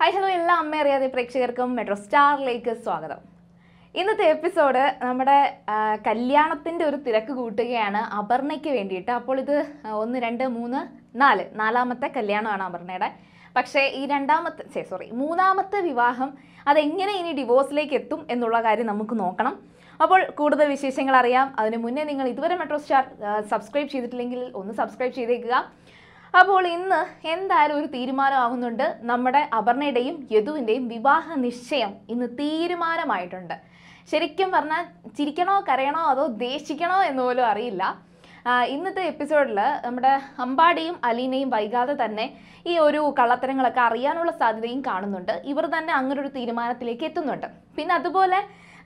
hi hello എല്ലാ അമ്മ അറിയാതെ പ്രേക്ഷകർക്കും മെട്രോ സ്റ്റാറിലേക്ക് സ്വാഗതം ഇന്നത്തെ എപ്പിസോഡ് നമ്മുടെ ആ, കല്യാണത്തിൻ്റെ ഒരു തിരക്ക് കൂട്ടുകയാണ് അപർണയ്ക്ക് വേണ്ടിയിട്ട് അപ്പോൾ ഇത് ആ, ഒന്ന് രണ്ട് മൂന്ന് നാല് നാലാമത്തെ കല്യാണമാണ് അപർണയുടെ പക്ഷേ ഈ രണ്ടാമത്തെ ചേ സോറി മൂന്നാമത്തെ വിവാഹം അതെങ്ങനെ ഇനി ഡിവോഴ്സിലേക്ക് എത്തും എന്നുള്ള കാര്യം നമുക്ക് നോക്കണം അപ്പോൾ കൂടുതൽ വിശേഷങ്ങൾ അറിയാം അതിന് മുന്നേ നിങ്ങൾ ഇതുവരെ മെട്രോ സ്റ്റാർ സബ്സ്ക്രൈബ് ചെയ്തിട്ടില്ലെങ്കിൽ ഒന്ന് സബ്സ്ക്രൈബ് ചെയ്തേക്കുക അപ്പോൾ ഇന്ന് എന്തായാലും ഒരു തീരുമാനമാകുന്നുണ്ട് നമ്മുടെ അപർണയുടെയും യദുവിൻ്റെയും വിവാഹ നിശ്ചയം ഇന്ന് തീരുമാനമായിട്ടുണ്ട് ശരിക്കും പറഞ്ഞാൽ ചിരിക്കണോ കരയണോ അതോ ദേഷിക്കണോ എന്ന് പോലും അറിയില്ല ആ, ഇന്നത്തെ എപ്പിസോഡിൽ നമ്മുടെ അമ്പാടിയും അലീനയും വൈകാതെ തന്നെ ഈ ഒരു കള്ളത്തരങ്ങളൊക്കെ അറിയാനുള്ള സാധ്യതയും കാണുന്നുണ്ട് ഇവർ തന്നെ അങ്ങനെ ഒരു തീരുമാനത്തിലേക്ക് എത്തുന്നുണ്ട് പിന്നെ അതുപോലെ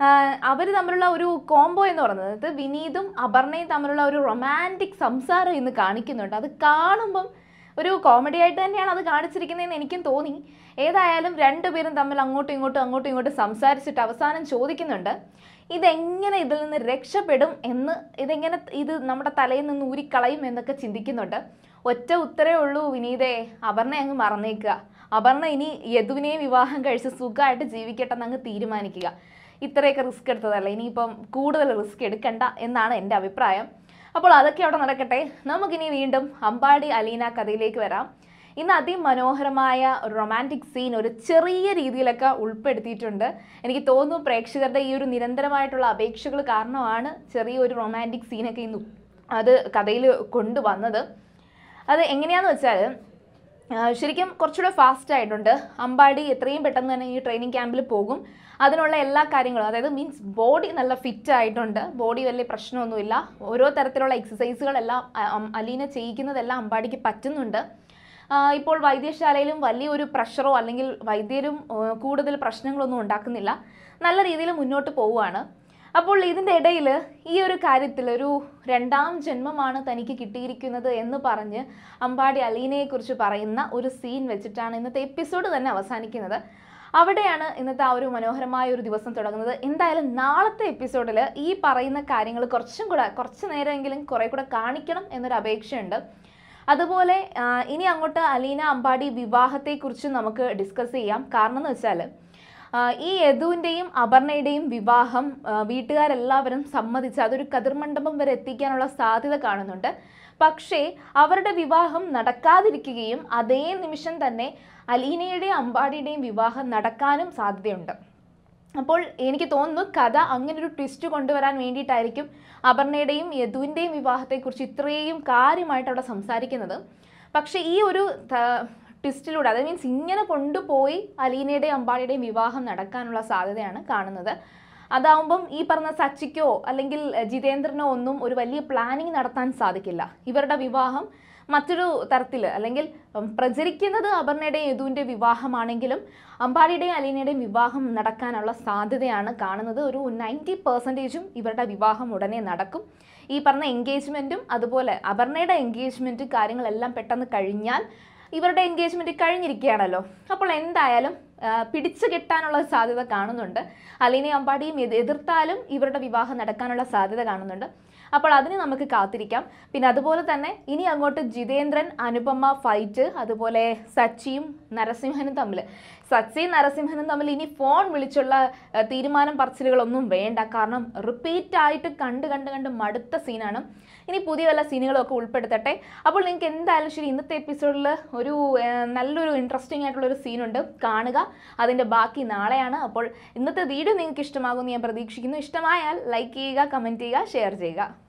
അവർ തമ്മിലുള്ള ഒരു കോംബോ എന്ന് പറയുന്നത് വിനീതും അപർണയും തമ്മിലുള്ള ഒരു റൊമാൻറ്റിക് സംസാരം ഇന്ന് കാണിക്കുന്നുണ്ട് അത് കാണുമ്പം ഒരു കോമഡി ആയിട്ട് തന്നെയാണ് അത് കാണിച്ചിരിക്കുന്നതെന്ന് എനിക്കും തോന്നി ഏതായാലും രണ്ടുപേരും തമ്മിൽ അങ്ങോട്ടും ഇങ്ങോട്ടും അങ്ങോട്ടും ഇങ്ങോട്ടും സംസാരിച്ചിട്ട് അവസാനം ചോദിക്കുന്നുണ്ട് ഇതെങ്ങനെ ഇതിൽ നിന്ന് രക്ഷപ്പെടും എന്ന് ഇതെങ്ങനെ ഇത് നമ്മുടെ തലയിൽ നിന്ന് ഊരിക്കളയും എന്നൊക്കെ ചിന്തിക്കുന്നുണ്ട് ഒറ്റ ഉത്തരേ ഉള്ളൂ വിനീതേ അപർണ അങ്ങ് മറന്നേക്കുക അപർണ ഇനി യദുവിനെ വിവാഹം കഴിച്ച് സുഖമായിട്ട് ജീവിക്കട്ടെ എന്ന് അങ്ങ് തീരുമാനിക്കുക ഇത്രയൊക്കെ റിസ്ക് എടുത്തതല്ല ഇനിയിപ്പം കൂടുതൽ റിസ്ക് എടുക്കണ്ട എന്നാണ് എൻ്റെ അഭിപ്രായം അപ്പോൾ അതൊക്കെ അവിടെ നടക്കട്ടെ നമുക്കിനി വീണ്ടും അമ്പാടി അലീന കഥയിലേക്ക് വരാം ഇന്ന് അതിമനോഹരമായ ഒരു റൊമാൻറ്റിക് സീൻ ഒരു ചെറിയ രീതിയിലൊക്കെ ഉൾപ്പെടുത്തിയിട്ടുണ്ട് എനിക്ക് തോന്നുന്നു പ്രേക്ഷകരുടെ ഈ ഒരു നിരന്തരമായിട്ടുള്ള അപേക്ഷകൾ കാരണമാണ് ചെറിയൊരു റൊമാൻറ്റിക് സീനൊക്കെ ഇന്ന് അത് കഥയിൽ കൊണ്ടുവന്നത് അത് എങ്ങനെയാന്ന് വെച്ചാൽ ആ, ശരിക്കും കുറച്ചുകൂടെ ഫാസ്റ്റ് ആയിട്ടുണ്ട് അമ്പാടി എത്രയും പെട്ടെന്ന് തന്നെ ഈ ട്രെയിനിങ് ക്യാമ്പിൽ പോകും അതിനുള്ള എല്ലാ കാര്യങ്ങളും അതായത് മീൻസ് ബോഡി നല്ല ഫിറ്റ് ആയിട്ടുണ്ട് ബോഡി വലിയ പ്രശ്നമൊന്നുമില്ല ഓരോ തരത്തിലുള്ള എക്സസൈസുകളെല്ലാം അ- അം- അലീന ചെയ്യിക്കുന്നതെല്ലാം അമ്പാടിക്ക് പറ്റുന്നുണ്ട് ആ, ഇപ്പോൾ വൈദ്യശാലയിലും വലിയൊരു പ്രഷറോ അല്ലെങ്കിൽ വൈദ്യരും ആ, കൂടുതൽ പ്രശ്നങ്ങളൊന്നും ഉണ്ടാക്കുന്നില്ല നല്ല രീതിയിൽ മുന്നോട്ട് പോവുകയാണ് അപ്പോൾ ഇതിൻ്റെ ഇടയിൽ ഈ ഒരു കാര്യത്തിൽ ഒരു രണ്ടാം ജന്മമാണ് തനിക്ക് കിട്ടിയിരിക്കുന്നത് എന്ന് പറഞ്ഞ് അമ്പാടി അലീനയെക്കുറിച്ച് പറയുന്ന ഒരു സീൻ വെച്ചിട്ടാണ് ഇന്നത്തെ എപ്പിസോഡ് തന്നെ അവസാനിക്കുന്നത് അവിടെയാണ് ഇന്നത്തെ ആ ഒരു മനോഹരമായ ഒരു ദിവസം തുടങ്ങുന്നത് എന്തായാലും നാളത്തെ എപ്പിസോഡിൽ ഈ പറയുന്ന കാര്യങ്ങൾ കുറച്ചും കൂടെ കുറച്ച് നേരമെങ്കിലും കുറെ കൂടെ കാണിക്കണം എന്നൊരു അപേക്ഷയുണ്ട് അതുപോലെ ആ, ഇനി അങ്ങോട്ട് അലീന അമ്പാടി വിവാഹത്തെക്കുറിച്ച് നമുക്ക് ഡിസ്കസ് ചെയ്യാം കാരണം എന്ന് വെച്ചാൽ ആ, ഈ യദുവിൻ്റെയും അപർണയുടെയും വിവാഹം ആ, വീട്ടുകാരെല്ലാവരും സമ്മതിച്ച് അതൊരു കതിർമണ്ഡപം വരെ എത്തിക്കാനുള്ള സാധ്യത കാണുന്നുണ്ട് പക്ഷേ അവരുടെ വിവാഹം നടക്കാതിരിക്കുകയും അതേ നിമിഷം തന്നെ അലീനയുടെയും അമ്പാടിയുടെയും വിവാഹം നടക്കാനും സാധ്യതയുണ്ട് അപ്പോൾ എനിക്ക് തോന്നുന്നു കഥ അങ്ങനെ ഒരു ട്വിസ്റ്റ് കൊണ്ടുവരാൻ വേണ്ടിയിട്ടായിരിക്കും അപർണയുടെയും യദുവിൻ്റെയും വിവാഹത്തെക്കുറിച്ച് ഇത്രയും കാര്യമായിട്ട് അവിടെ സംസാരിക്കുന്നത് പക്ഷേ ഈ ഒരു ത- ട്വിസ്റ്റിലൂടെ അത് മീൻസ് ഇങ്ങനെ കൊണ്ടുപോയി അലീനയുടെയും അമ്പാടിയുടെയും വിവാഹം നടക്കാനുള്ള സാധ്യതയാണ് കാണുന്നത് അതാവുമ്പം ഈ പറഞ്ഞ സച്ചിക്കോ അല്ലെങ്കിൽ ജിതേന്ദ്രനോ ഒന്നും ഒരു വലിയ പ്ലാനിങ് നടത്താൻ സാധിക്കില്ല ഇവരുടെ വിവാഹം മറ്റൊരു തരത്തിൽ അല്ലെങ്കിൽ ഉം, പ്രചരിക്കുന്നത് അപർണയുടെയും യദുവിൻ്റെ വിവാഹമാണെങ്കിലും അമ്പാടിയുടെയും അലീനയുടെയും വിവാഹം നടക്കാനുള്ള സാധ്യതയാണ് കാണുന്നത് ഒരു നയൻറ്റി പെർസെൻറ്റേജും ഇവരുടെ വിവാഹം ഉടനെ നടക്കും ഈ പറഞ്ഞ എൻഗേജ്മെൻറ്റും അതുപോലെ അപർണയുടെ എൻഗേജ്മെൻറ്റ് കാര്യങ്ങളെല്ലാം പെട്ടെന്ന് കഴിഞ്ഞാൽ ഇവരുടെ എൻഗേജ്മെൻറ്റ് കഴിഞ്ഞിരിക്കുകയാണല്ലോ അപ്പോൾ എന്തായാലും ആ, പിടിച്ചു കെട്ടാനുള്ള സാധ്യത കാണുന്നുണ്ട് അലീനയും അമ്പാടിയും എതി- എതിർത്താലും ഇവരുടെ വിവാഹം നടക്കാനുള്ള സാധ്യത കാണുന്നുണ്ട് അപ്പോൾ അതിന് നമുക്ക് കാത്തിരിക്കാം പിന്നെ അതുപോലെ തന്നെ ഇനി അങ്ങോട്ട് ജിതേന്ദ്രൻ അനുപമ ഫൈറ്റ് അതുപോലെ സച്ചിയും നരസിംഹനും തമ്മിൽ സച്ചിയും നരസിംഹനും തമ്മിൽ ഇനി ഫോൺ വിളിച്ചുള്ള ആ, തീരുമാനം പറച്ചിലുകളൊന്നും വേണ്ട കാരണം റിപ്പീറ്റ് ആയിട്ട് കണ്ട് കണ്ട് കണ്ട് മടുത്ത സീനാണ് ഇനി പുതിയ വല്ല സീനുകളൊക്കെ ഉൾപ്പെടുത്തട്ടെ അപ്പോൾ നിങ്ങൾക്ക് എന്തായാലും ശരി ഇന്നത്തെ എപ്പിസോഡിൽ ഒരു ആ, നല്ലൊരു ഇൻട്രസ്റ്റിംഗ് ആയിട്ടുള്ള ഒരു സീനുണ്ട് കാണുക അതിൻ്റെ ബാക്കി നാളെയാണ് അപ്പോൾ ഇന്നത്തെ വീഡിയോ നിങ്ങൾക്ക് ഇഷ്ടമാകുമെന്ന് ഞാൻ പ്രതീക്ഷിക്കുന്നു ഇഷ്ടമായാൽ ലൈക്ക് ചെയ്യുക കമൻറ്റ് ചെയ്യുക ഷെയർ ചെയ്യുക